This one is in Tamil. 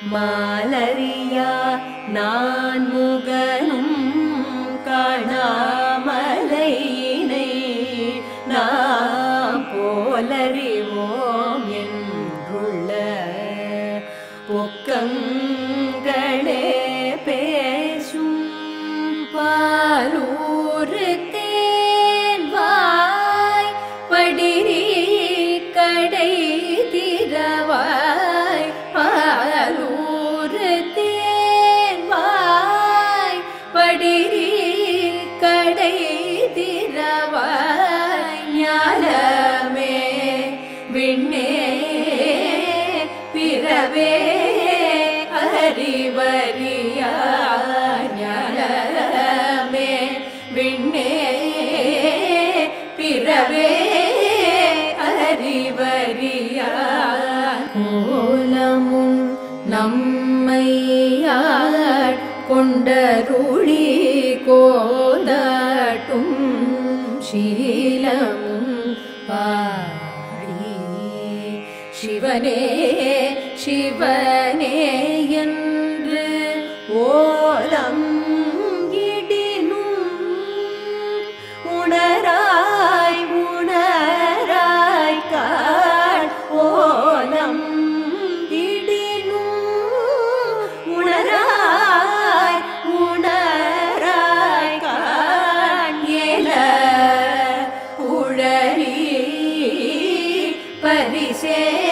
மாலரியா நான் முகனும் காணாமலையினை நாம் போலறிவோம் என்றுள்ள பொக்கங்களே பேசும் பாலூரு தேன்வாய் படிரி கடை திரவாய் பாலூரு தேன்வாய் படிரி கடை திரவாய் ஞானமே விண்ணே பிறவே அறிவறியா ஞானமே விண்ணே பிறவே அறிவறியா கோலமும் நம்மையாட் கொண்டருளி கோதாட்டும் சீலமும் பாடி சிவனே சிவனே என்று ஓலம் இடினும் உணராய் உணராய் காள் ஓலம் இடினும் உணராய் உணராய் காள் ஏல உழறி பரிசே